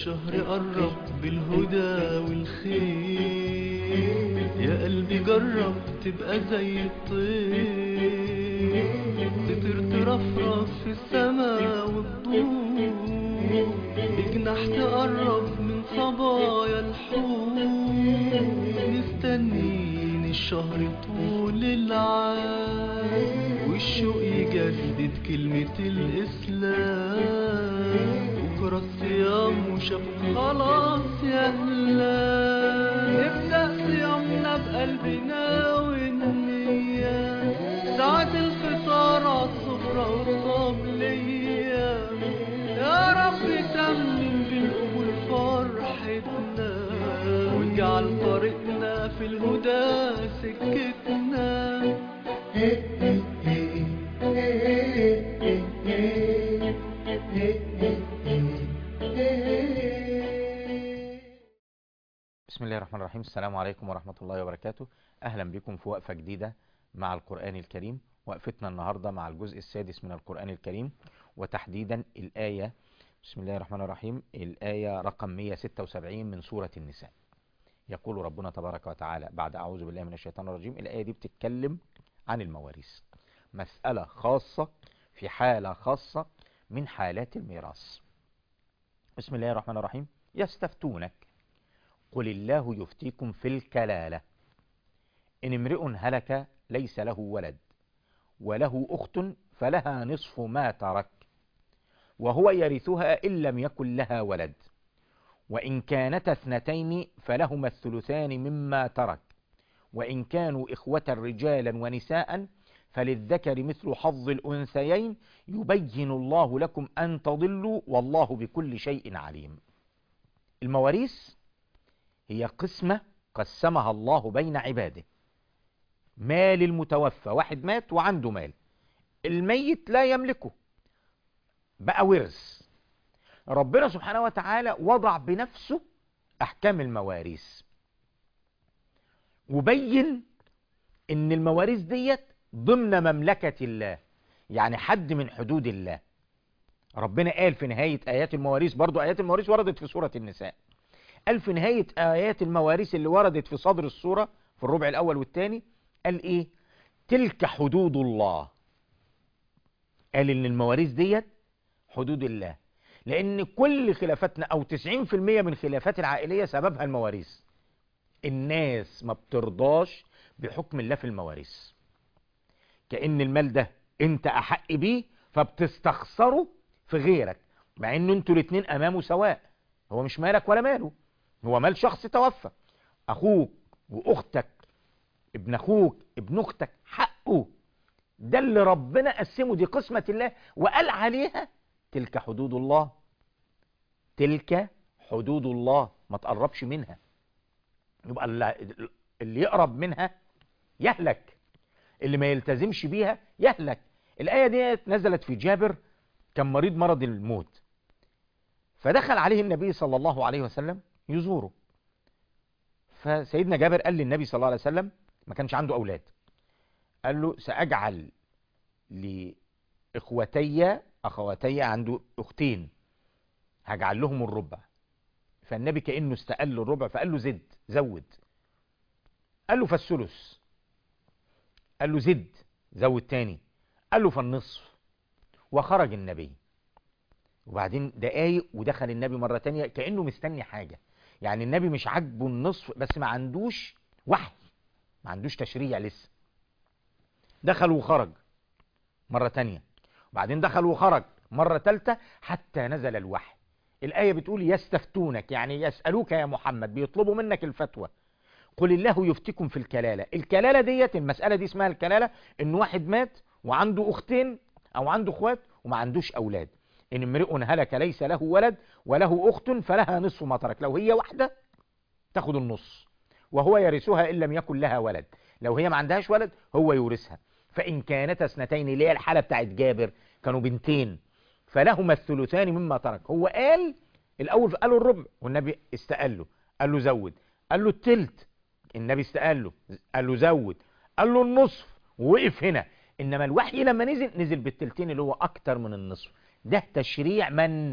الشهر قرب بالهدى والخير يا قلبي جرب تبقى زي الطير تطير ترفرف في السما والضوء بجناح تقرب من صبايا الحور مستنين الشهر طول العام والشوق يجدد كلمة الإسلام بكرة الصيام وشاف خلاص يا هلا نبدأ صيامنا بقلبنا والنية ساعة الفطار عالسفرة والطبلية يا رب تمم بالقبول فرحتنا واجعل طريقنا في الهدى سكتنا بسم الله الرحمن الرحيم السلام عليكم ورحمة الله وبركاته أهلا بكم في وقفة جديدة مع القرآن الكريم وقفتنا النهاردة مع الجزء السادس من القرآن الكريم وتحديدا الآية بسم الله الرحمن الرحيم الآية رقم 176 من سورة النساء يقول ربنا تبارك وتعالى بعد أعوذ بالله من الشيطان الرجيم الآية دي بتتكلم عن المواريث مسألة خاصة في حالة خاصة من حالات الميراث بسم الله الرحمن الرحيم يستفتونك قل الله يفتيكم في الكلالة إن امرئ هلك ليس له ولد وله أخت فلها نصف ما ترك وهو يرثها إن لم يكن لها ولد وإن كانتا اثنتين فلهما الثلثان مما ترك وإن كانوا إخوة رجالا ونساء فللذكر مثل حظ الأنثيين يبين الله لكم أن تضلوا والله بكل شيء عليم المواريث هي قسمة قسمها الله بين عباده مال المتوفى واحد مات وعنده مال الميت لا يملكه بقى ورث ربنا سبحانه وتعالى وضع بنفسه أحكام المواريث وبين ان المواريث ديت ضمن مملكة الله يعني حد من حدود الله ربنا قال في نهاية آيات المواريث برضو آيات المواريث وردت في سورة النساء قال في نهاية آيات المواريث اللي وردت في صدر السورة في الربع الأول والثاني قال إيه تلك حدود الله قال إن المواريث ديت حدود الله لأن كل خلافاتنا أو 90% من خلافات العائلية سببها المواريث الناس ما بترضاش بحكم الله في المواريث كأن المال ده انت أحق بيه فبتستخسره في غيرك مع ان انتوا الاتنين امامه سواء هو مش مالك ولا ماله هو مال شخص توفى اخوك واختك ابن اخوك ابن اختك حقه ده اللي ربنا قسمه دي قسمة الله وقال عليها تلك حدود الله تلك حدود الله ما تقربش منها يبقى اللي اللي يقرب منها يهلك اللي ما يلتزمش بيها يهلك الآية دي نزلت في جابر كان مريض مرض الموت فدخل عليه النبي صلى الله عليه وسلم يزوره فسيدنا جابر قال للنبي صلى الله عليه وسلم ما كانش عنده أولاد قال له سأجعل لإخوتي أخواتي عنده أختين هجعل لهم الربع فالنبي كأنه استقل الربع فقال له زد زود قال له فالثلث قال له زد زود تاني قال له فالنصف وخرج النبي وبعدين دقايق ودخل النبي مرة تانية كأنه مستني حاجة يعني النبي مش عاجبه النصف بس ما عندوش وحي ما عندوش تشريع لسه دخل وخرج مرة تانية وبعدين دخل وخرج مرة تالتة حتى نزل الوحي الآية بتقول يستفتونك يعني يسألوك يا محمد بيطلبوا منك الفتوى قل الله يفتيكم في الكلالة الكلالة ديت المسألة دي اسمها الكلالة ان واحد مات وعنده اختين او عنده اخوات وما عندوش اولاد ان امرئ هلك ليس له ولد وله اخت فلها نصف ما ترك لو هي واحدة تاخد النص وهو يرثها ان لم يكن لها ولد لو هي ما عندهاش ولد هو يورثها فان كانت اثنتين اللي هي الحالة بتاعت جابر كانوا بنتين فلهما الثلثان مما ترك هو قال الاول قالوا الربع والنبي استقال له قال له زود قال له التلت النبي استقال له قال له زود قال له النصف ووقف هنا انما الوحي لما نزل نزل بالتلتين اللي هو اكتر من النصف ده تشريع من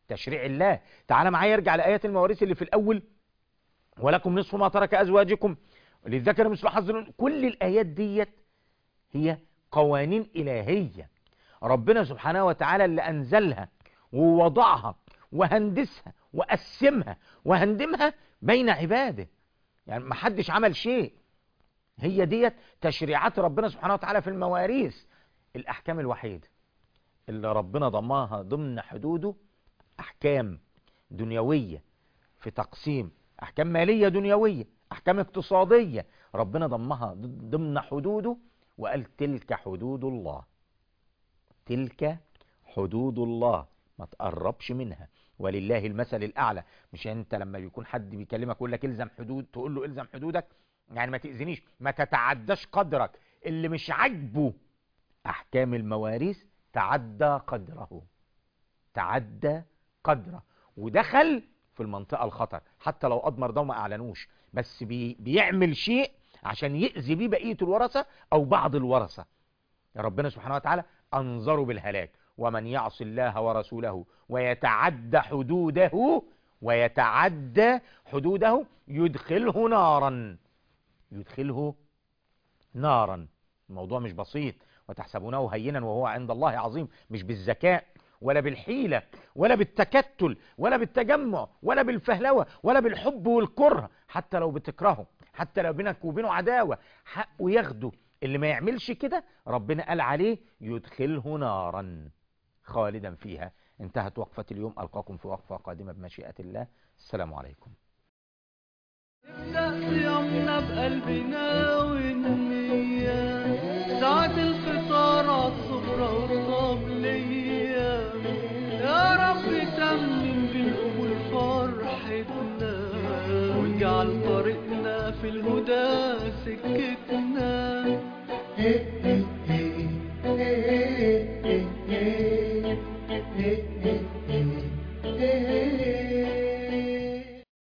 تشريع الله تعال معايا ارجع لآيات المواريث اللي في الأول ولكم نصف ما ترك أزواجكم للذكر مثل حظ الأنثيين. كل الآيات ديت هي قوانين إلهية ربنا سبحانه وتعالى اللي أنزلها ووضعها وهندسها وقسمها وهندمها بين عباده يعني ما حدش عمل شيء هي ديت تشريعات ربنا سبحانه وتعالى في المواريث الأحكام الوحيدة اللي ربنا ضماها ضمن حدوده أحكام دنيوية في تقسيم أحكام مالية دنيوية أحكام اقتصادية ربنا ضمها ضمن حدوده وقال تلك حدود الله تلك حدود الله ما تقربش منها ولله المثل الأعلى مش أنت لما بيكون حد بيكلمك يقول لك الزم حدود تقول له الزم حدودك يعني ما تأذنيش ما تتعداش قدرك اللي مش عاجبه أحكام المواريث تعدى قدره تعدى قدره ودخل في المنطقة الخطر حتى لو أضمر ده وما أعلنوش بس بي بيعمل شيء عشان يأذي بيه بقية الورثة أو بعض الورثة ربنا سبحانه وتعالى أنظروا بالهلاك ومن يعص الله ورسوله ويتعدى حدوده ويتعدى حدوده يدخله نارا يدخله نارا الموضوع مش بسيط وتحسبونه هينا وهو عند الله عظيم مش بالذكاء ولا بالحيلة ولا بالتكتل ولا بالتجمع ولا بالفهلوة ولا بالحب والكره حتى لو بتكرهه حتى لو بينك وبينه عداوة حقه ياخده اللي ما يعملش كده ربنا قال عليه يدخله نارا خالدا فيها انتهت وقفة اليوم ألقاكم في وقفة قادمة بمشيئة الله السلام عليكم نبدأ صيامنا بقلبنا والنية ساعة الفطار عالصبرة والصبلية يا رب تمم بالقبول فرحتنا واجعل طريقنا في الهدى سكتنا Hey, hey, hey, hey, hey, hey, hey, hey.